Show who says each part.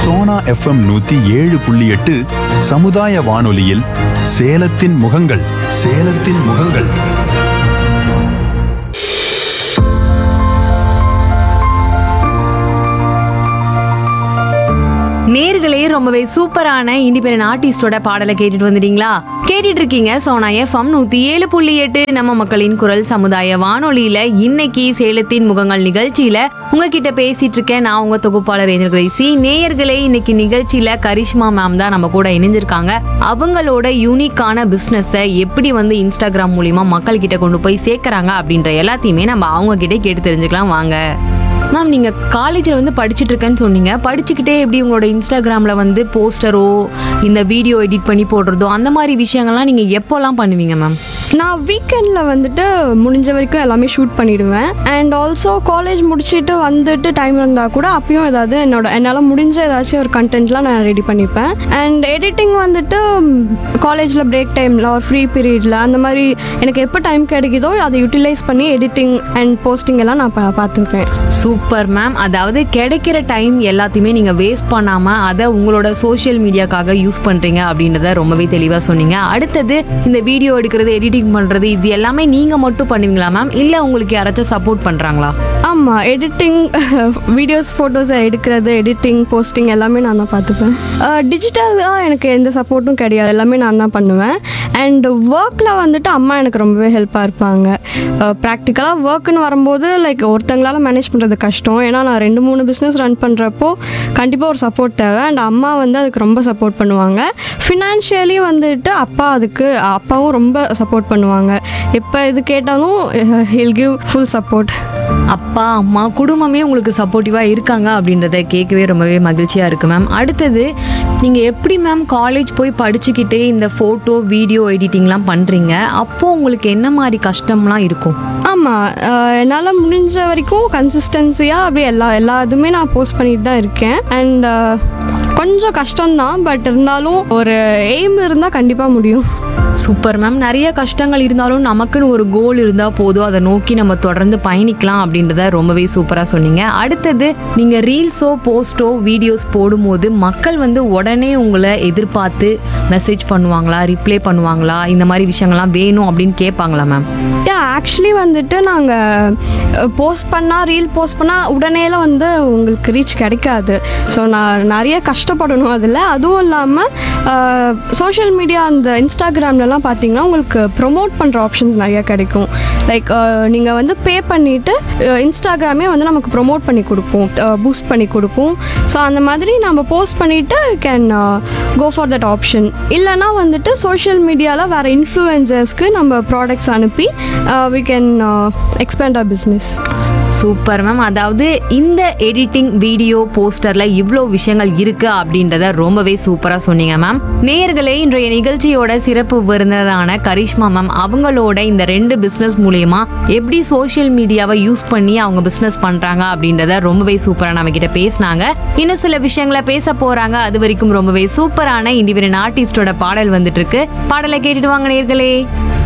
Speaker 1: Sona FM நூத்தி ஏழு புள்ளி எட்டு சமுதாய வானொலியில் சேலத்தின் முகங்கள் சேலத்தின் முகங்கள்
Speaker 2: நேர்களே ரொம்பவே சூப்பரான இண்டிபெண்டன்ட் ஆர்டிஸ்டோட பாடலை கேட்டுட்டு வந்துட்டீங்களா கேட்டுட்டு இருக்கீங்க சோனா எஃப்எம் நூத்தி ஏழு புள்ளி எட்டு நம்ம மக்களின் குரல் சமுதாய வானொலியில இன்னைக்கு சேலத்தின் முகங்கள் நிகழ்ச்சியில உங்ககிட்ட பேசிட்டு இருக்கேன் நான் உங்க தொகுப்பாளர் ஏஞ்சல் கிரேசி நேயர்களே இன்னைக்கு நிகழ்ச்சியில கரிஷ்மா மேம் தான் நம்ம கூட இணைஞ்சிருக்காங்க அவங்களோட யூனிக்கான பிசினஸை எப்படி வந்து இன்ஸ்டாகிராம் மூலியமா மக்கள் கிட்ட கொண்டு போய் சேர்க்கறாங்க அப்படின்ற எல்லாத்தையுமே நம்ம அவங்க கிட்ட கேட்டு தெரிஞ்சுக்கலாம் வாங்க மேம் நீங்கள் காலேஜில் வந்து படிச்சுட்டு இருக்கேன்னு சொன்னீங்க படிச்சுக்கிட்டே எப்படி உங்களோட இன்ஸ்டாகிராமில் வந்து போஸ்டரோ இந்த வீடியோ எடிட் பண்ணி போடுறதோ அந்த மாதிரி விஷயங்கள்லாம் நீங்கள் எப்போல்லாம் பண்ணுவீங்க மேம்
Speaker 3: நான் வீக்கெண்டில் வந்துட்டு முடிஞ்ச வரைக்கும் எல்லாமே ஷூட் பண்ணிடுவேன் அண்ட் ஆல்சோ காலேஜ் முடிச்சுட்டு வந்துட்டு டைம் இருந்தால் கூட அப்பயும் ஏதாவது என்னோட என்னால் முடிஞ்ச ஏதாச்சும் ஒரு கண்டென்ட்லாம் நான் ரெடி பண்ணிப்பேன் அண்ட் எடிட்டிங் வந்துட்டு காலேஜில் பிரேக் டைமில் ஒரு ஃப்ரீ பீரியடில் அந்த மாதிரி எனக்கு எப்போ டைம் கிடைக்குதோ அதை யூட்டிலைஸ் பண்ணி எடிட்டிங் அண்ட் போஸ்டிங் எல்லாம் நான் பா- பார்த்துக்கிறேன்
Speaker 2: சூப்பர் மேம் அதாவது கிடைக்கிற டைம் எல்லாத்தையுமே நீங்கள் வேஸ்ட் பண்ணாமல் அதை உங்களோட சோஷியல் மீடியாக்காக யூஸ் பண்ணுறீங்க அப்படின்றத ரொம்பவே தெளிவாக சொன்னீங்க அடுத்தது இந்த வீடியோ எடுக்கிறது எடிட்டிங் பண்ணுறது இது எல்லாமே நீங்கள் மட்டும் பண்ணுவீங்களா மேம் இல்லை உங்களுக்கு யாராச்சும் சப்போர்ட் பண்ணுறாங்களா
Speaker 3: ஆமாம் எடிட்டிங் வீடியோஸ் ஃபோட்டோஸை எடுக்கிறது எடிட்டிங் போஸ்டிங் எல்லாமே நான் தான் பார்த்துப்பேன் டிஜிட்டலாக எனக்கு எந்த சப்போர்ட்டும் கிடையாது எல்லாமே நான் தான் பண்ணுவேன் அண்ட் ஒர்க்கில் வந்துட்டு அம்மா எனக்கு ரொம்பவே ஹெல்ப்பாக இருப்பாங்க ப்ராக்டிக்கலாக ஒர்க்குன்னு வரும்போது லைக் ஒருத்தங்களால் மேனேஜ் பண்ணுறது கஷ்டம் ஏன்னா நான் ரெண்டு மூணு பிஸ்னஸ் ரன் பண்ணுறப்போ கண்டிப்பாக ஒரு சப்போர்ட் தேவை அண்ட் அம்மா வந்து அதுக்கு ரொம்ப சப்போர்ட் பண்ணுவாங்க ஃபினான்ஷியலி வந்துட்டு அப்பா அதுக்கு அப்பாவும் ரொம்ப சப்போர்ட் பண்ணுவாங்க எப்போ இது கேட்டாலும் ஹில் கிவ் ஃபுல் சப்போர்ட்
Speaker 2: அப்பா அம்மா குடும்பமே உங்களுக்கு சப்போர்ட்டிவாக இருக்காங்க அப்படின்றத கேட்கவே ரொம்பவே மகிழ்ச்சியாக இருக்குது மேம் அடுத்தது நீங்கள் எப்படி மேம் காலேஜ் போய் படிச்சுக்கிட்டே இந்த ஃபோட்டோ வீடியோ எடிட்டிங்லாம் பண்ணுறீங்க அப்போது உங்களுக்கு என்ன மாதிரி கஷ்டம்லாம் இருக்கும்
Speaker 3: ஆமாம் என்னால் முடிஞ்ச வரைக்கும் கன்சிஸ்டன்சியாக அப்படியே எல்லா எல்லா இதுவுமே நான் போஸ்ட் பண்ணிட்டு தான் இருக்கேன் அண்ட் கொஞ்சம் கஷ்டம்தான் பட் இருந்தாலும் ஒரு எய்ம் இருந்தால் கண்டிப்பாக முடியும்
Speaker 2: சூப்பர் மேம் நிறைய கஷ்டங்கள் இருந்தாலும் நமக்குன்னு ஒரு கோல் இருந்தால் போதும் அதை நோக்கி நம்ம தொடர்ந்து பயணிக்கலாம் அப்படின்றத ரொம்பவே சூப்பராக சொன்னீங்க அடுத்தது நீங்கள் ரீல்ஸோ போஸ்ட்டோ வீடியோஸ் போடும்போது மக்கள் வந்து உடனே உங்களை எதிர்பார்த்து மெசேஜ் பண்ணுவாங்களா ரிப்ளை பண்ணுவாங்களா இந்த மாதிரி விஷயங்கள்லாம் வேணும் அப்படின்னு கேட்பாங்களா மேம்
Speaker 3: யா ஆக்சுவலி வந்துட்டு நாங்கள் போஸ்ட் பண்ணால் ரீல் போஸ்ட் பண்ணால் உடனேலாம் வந்து உங்களுக்கு ரீச் கிடைக்காது ஸோ நான் நிறைய கஷ்டப்படணும் அதில் அதுவும் இல்லாமல் சோஷியல் மீடியா அந்த இன்ஸ்டாகிராம்லலாம் பார்த்தீங்கன்னா உங்களுக்கு ப்ரொமோட் பண்ணுற ஆப்ஷன்ஸ் நிறைய கிடைக்கும் லைக் நீங்கள் வந்து பே பண்ணிவிட்டு இன்ஸ்டாகிராமே வந்து நமக்கு ப்ரொமோட் பண்ணி கொடுப்போம் பூஸ்ட் பண்ணி கொடுப்போம் ஸோ அந்த மாதிரி நம்ம போஸ்ட் பண்ணிவிட்டு can go for that option இல்லைனா வந்துட்டு சோஷியல் மீடியாவில் வேறு இன்ஃப்ளூயன்சர்ஸ்க்கு நம்ம ப்ராடக்ட்ஸ் அனுப்பி we can expand our business
Speaker 2: super ma'am அதாவது இந்த எடிட்டிங் வீடியோ போஸ்டர்ல இவ்வளோ விஷயங்கள் இருக்கு அப்படின்றத ரொம்பவே சூப்பரா சொன்னீங்க மேம் நேயர்களே இன்றைய நிகழ்ச்சியோட சிறப்பு விருந்தினரான கரிஷ்மா மேம் அவங்களோட இந்த ரெண்டு பிசினஸ் மூலியமா எப்படி சோஷியல் மீடியாவை யூஸ் பண்ணி அவங்க பிசினஸ் பண்றாங்க அப்படின்றத ரொம்பவே சூப்பரா நம்ம கிட்ட பேசினாங்க இன்னும் சில விஷயங்களை பேச போறாங்க அது வரைக்கும் ரொம்பவே சூப்பரான இண்டிவிஜுவல் ஆர்டிஸ்டோட பாடல் வந்துட்டு இருக்கு பாடலை கேட்டுட்டு வாங்க நேயர்களே